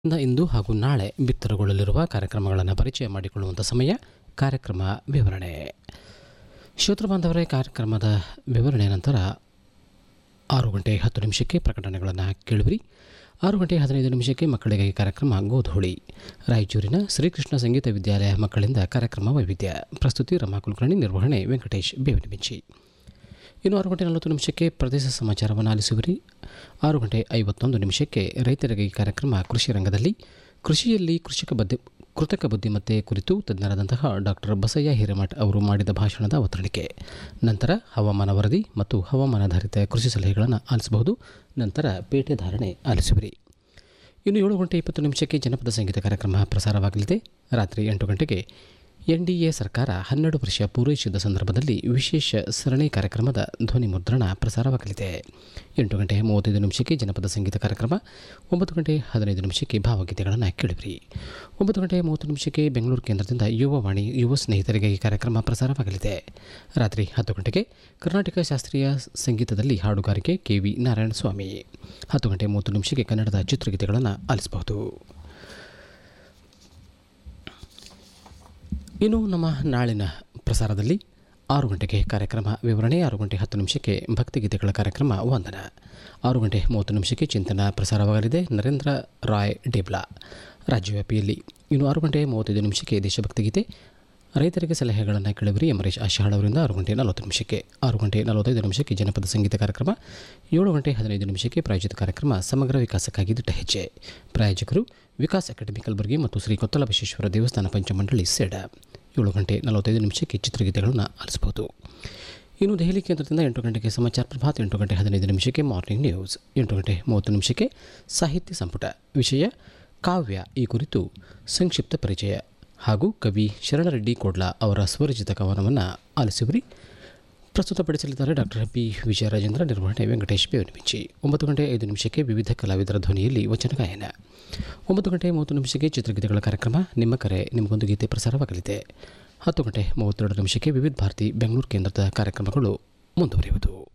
ಇಂದ ಇಂದು ಹಾಗೂ ನಾಳೆ ಬಿತ್ತರಗೊಳ್ಳಲಿರುವ ಕಾರ್ಯಕ್ರಮಗಳನ್ನು ಪರಿಚಯ ಮಾಡಿಕೊಳ್ಳುವಂಥ ಸಮಯ ಕಾರ್ಯಕ್ರಮ ವಿವರಣೆ ಶ್ರೋತೃ ಬಾಂಧವರೇ ಕಾರ್ಯಕ್ರಮದ ವಿವರಣೆ ನಂತರ ಆರು ಗಂಟೆ ಹತ್ತು ನಿಮಿಷಕ್ಕೆ ಪ್ರಕಟಣೆಗಳನ್ನು ಕೇಳುವಿರಿ ಆರು ಗಂಟೆ ಹದಿನೈದು ನಿಮಿಷಕ್ಕೆ ಮಕ್ಕಳಿಗಾಗಿ ಕಾರ್ಯಕ್ರಮ ಗೋಧೂಳಿ ರಾಯಚೂರಿನ ಶ್ರೀಕೃಷ್ಣ ಸಂಗೀತ ವಿದ್ಯಾಲಯ ಮಕ್ಕಳಿಂದ ಕಾರ್ಯಕ್ರಮ ವೈವಿಧ್ಯ ಪ್ರಸ್ತುತಿ ರಮಾ ಕುಲಕರ್ಣಿ ನಿರ್ವಹಣೆ ವೆಂಕಟೇಶ್ ಬೇವಿನಬಿಂಚಿ ಇನ್ನು ಆರು ಗಂಟೆ ನಲವತ್ತು ನಿಮಿಷಕ್ಕೆ ಪ್ರದೇಶ ಸಮಾಚಾರವನ್ನು ಆಲಿಸುವಿರಿ ಆರು ಗಂಟೆ ಐವತ್ತೊಂದು ನಿಮಿಷಕ್ಕೆ ರೈತರಿಗೆ ಕಾರ್ಯಕ್ರಮ ಕೃಷಿ ರಂಗದಲ್ಲಿ ಕೃಷಿಯಲ್ಲಿ ಕೃಷಿಕ ಬದ್ಧಿ ಕೃತಕ ಬುದ್ಧಿಮತ್ತೆ ಕುರಿತು ತಜ್ಞರಾದಂತಹ ಡಾಕ್ಟರ್ ಬಸಯ್ಯ ಹಿರೇಮಠ್ ಅವರು ಮಾಡಿದ ಭಾಷಣದ ಅವತರಣಿಕೆ ನಂತರ ಹವಾಮಾನ ವರದಿ ಮತ್ತು ಹವಾಮಾನಾಧಾರಿತ ಕೃಷಿ ಸಲಹೆಗಳನ್ನು ಆಲಿಸಬಹುದು ನಂತರ ಪೇಟೆ ಧಾರಣೆ ಆಲಿಸುವಿರಿ ಇನ್ನು ಏಳು ಗಂಟೆ ಇಪ್ಪತ್ತು ನಿಮಿಷಕ್ಕೆ ಜನಪದ ಸಂಗೀತ ಕಾರ್ಯಕ್ರಮ ಪ್ರಸಾರವಾಗಲಿದೆ ರಾತ್ರಿ ಎಂಟು ಗಂಟೆಗೆ ಎನ್ ಡಿ ಎ ಸರ್ಕಾರ ಹನ್ನೆರಡು ವರ್ಷ ಪೂರೈಸಿದ ಸಂದರ್ಭದಲ್ಲಿ ವಿಶೇಷ ಸರಣಿ ಕಾರ್ಯಕ್ರಮದ ಧ್ವನಿ ಮುದ್ರಣ ಪ್ರಸಾರವಾಗಲಿದೆ ಎಂಟು ಗಂಟೆ ಮೂವತ್ತೈದು ನಿಮಿಷಕ್ಕೆ ಜನಪದ ಸಂಗೀತ ಕಾರ್ಯಕ್ರಮ ಒಂಬತ್ತು ಗಂಟೆ ಹದಿನೈದು ನಿಮಿಷಕ್ಕೆ ಭಾವಗೀತೆಗಳನ್ನು ಕೇಳಿದ್ರಿ ಒಂಬತ್ತು ಗಂಟೆ ಮೂವತ್ತು ನಿಮಿಷಕ್ಕೆ ಬೆಂಗಳೂರು ಕೇಂದ್ರದಿಂದ ಯುವವಾಣಿ ಯುವ ಸ್ನೇಹಿತರಿಗೆ ಈ ಕಾರ್ಯಕ್ರಮ ಪ್ರಸಾರವಾಗಲಿದೆ ರಾತ್ರಿ ಹತ್ತು ಗಂಟೆಗೆ ಕರ್ನಾಟಕ ಶಾಸ್ತ್ರೀಯ ಸಂಗೀತದಲ್ಲಿ ಹಾಡುಗಾರಿಕೆ ಕೆ ವಿ ನಾರಾಯಣಸ್ವಾಮಿ ಹತ್ತು ಗಂಟೆ ಮೂವತ್ತು ನಿಮಿಷಕ್ಕೆ ಕನ್ನಡದ ಚಿತ್ರಗೀತೆಗಳನ್ನು ಆಲಿಸಬಹುದು ಇನ್ನು ನಮ್ಮ ನಾಳಿನ ಪ್ರಸಾರದಲ್ಲಿ ಆರು ಗಂಟೆಗೆ ಕಾರ್ಯಕ್ರಮ ವಿವರಣೆ ಆರು ಗಂಟೆ ಹತ್ತು ನಿಮಿಷಕ್ಕೆ ಭಕ್ತಿಗೀತೆಗಳ ಕಾರ್ಯಕ್ರಮ ವಂದನ ಆರು ಗಂಟೆ ಮೂವತ್ತು ನಿಮಿಷಕ್ಕೆ ಚಿಂತನ ಪ್ರಸಾರವಾಗಲಿದೆ ನರೇಂದ್ರ ರಾಯ್ ಡೇಬ್ಲಾ ರಾಜ್ಯವ್ಯಾಪಿಯಲ್ಲಿ ಇನ್ನು ಆರು ಗಂಟೆ ಮೂವತ್ತೈದು ನಿಮಿಷಕ್ಕೆ ದೇಶಭಕ್ತಿ ಗೀತೆ ರೈತರಿಗೆ ಸಲಹೆಗಳನ್ನು ಕೇಳಿಬರಿ ಎಮರೇಶ್ ಆಶಾಳ್ ಅವರಿಂದ ಆರು ಗಂಟೆ ನಲವತ್ತು ನಿಮಿಷಕ್ಕೆ ಆರು ಗಂಟೆ ನಲವತ್ತೈದು ನಿಮಿಷಕ್ಕೆ ಜನಪದ ಸಂಗೀತ ಕಾರ್ಯಕ್ರಮ ಏಳು ಗಂಟೆ ಹದಿನೈದು ನಿಮಿಷಕ್ಕೆ ಪ್ರಾಯೋಜಿತ ಕಾರ್ಯಕ್ರಮ ಸಮಗ್ರ ವಿಕಾಸಕ್ಕಾಗಿ ದಿಟ್ಟ ಹೆಜ್ಜೆ ಪ್ರಾಯೋಜಕರು ವಿಕಾಸ್ ಅಕಾಡೆಮಿ ಕಲಬುರಗಿ ಮತ್ತು ಶ್ರೀ ಕೊತ್ತಲ ಬಸವೇಶ್ವರ ದೇವಸ್ಥಾನ ಪಂಚಮಂಡಳಿ ಸೇಡ ಏಳು ಗಂಟೆ ನಲವತ್ತೈದು ನಿಮಿಷಕ್ಕೆ ಚಿತ್ರಗೀತೆಗಳನ್ನು ಆಲಿಸಬಹುದು ಇನ್ನು ದೆಹಲಿ ಕೇಂದ್ರದಿಂದ ಎಂಟು ಗಂಟೆಗೆ ಸಮಾಚಾರ ಪ್ರಭಾತ್ ಎಂಟು ಗಂಟೆ ಹದಿನೈದು ನಿಮಿಷಕ್ಕೆ ಮಾರ್ನಿಂಗ್ ನ್ಯೂಸ್ ಎಂಟು ಗಂಟೆ ಮೂವತ್ತು ನಿಮಿಷಕ್ಕೆ ಸಾಹಿತ್ಯ ಸಂಪುಟ ವಿಷಯ ಕಾವ್ಯ ಈ ಕುರಿತು ಸಂಕ್ಷಿಪ್ತ ಪರಿಚಯ ಹಾಗೂ ಕವಿ ಶರಣರೆಡ್ಡಿ ಕೋಡ್ಲಾ ಅವರ ಸ್ವರಚಿತ ಕವನವನ್ನು ಆಲಿಸುವಿರಿ ಪ್ರಸ್ತುತಪಡಿಸಲಿದ್ದಾರೆ ಡಾಕ್ಟರ್ ಪಿ ವಿಜಯರಾಜೇಂದ್ರ ನಿರ್ವಹಣೆ ವೆಂಕಟೇಶ್ ಬೇವನಬಿಂಚಿ ಒಂಬತ್ತು ಗಂಟೆ ಐದು ನಿಮಿಷಕ್ಕೆ ವಿವಿಧ ಕಲಾವಿದರ ಧ್ವನಿಯಲ್ಲಿ ವಚನ ಗಾಯನ ಒಂಬತ್ತು ಗಂಟೆ ಮೂವತ್ತು ನಿಮಿಷಕ್ಕೆ ಚಿತ್ರಗೀತೆಗಳ ಕಾರ್ಯಕ್ರಮ ನಿಮ್ಮ ಕರೆ ನಿಮಗೊಂದು ಗೀತೆ ಪ್ರಸಾರವಾಗಲಿದೆ ಹತ್ತು ಗಂಟೆ ಮೂವತ್ತೆರಡು ನಿಮಿಷಕ್ಕೆ ವಿವಿಧ ಭಾರತಿ ಬೆಂಗಳೂರು ಕೇಂದ್ರದ ಕಾರ್ಯಕ್ರಮಗಳು ಮುಂದುವರಿಯುವುದು